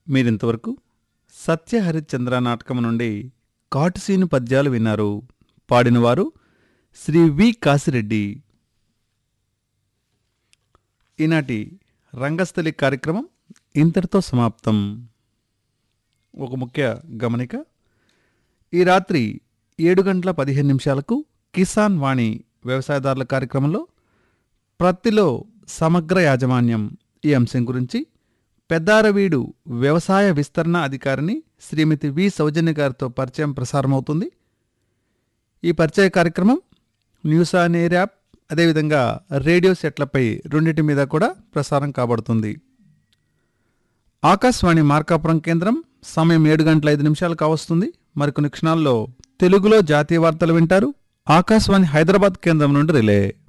మీరింతవరకు సత్య హరిశ్చంద్ర నాటకం నుండి కాటుసీను పద్యాలు విన్నారు పాడినవారు శ్రీ వి కాసిరెడ్డి ఈనాటి రంగస్థలి కార్యక్రమం ఇంతటితో సమాప్తం ఒక ముఖ్య గమనిక ఈ రాత్రి ఏడు గంటల పదిహేను నిమిషాలకు కిసాన్ వాణి వ్యవసాయదారుల కార్యక్రమంలో ప్రత్తిలో సమగ్ర యాజమాన్యం ఈ అంశం గురించి పెద్దారవీడు వ్యవసాయ విస్తరణ అధికారిని శ్రీమతి వి సౌజన్య గారితో పరిచయం ప్రసారమవుతుంది ఈ పరిచయ కార్యక్రమం న్యూస్ ఆన్ ఎయిర్ యాప్ అదేవిధంగా రేడియో సెట్లపై రెండింటి మీద కూడా ప్రసారం కాబడుతుంది ఆకాశవాణి మార్కాపురం కేంద్రం సమయం ఏడు గంటల ఐదు నిమిషాలు కావస్తుంది మరికొన్ని క్షణాల్లో తెలుగులో జాతీయ వార్తలు వింటారు ఆకాశవాణి హైదరాబాద్ కేంద్రం నుండి రిలే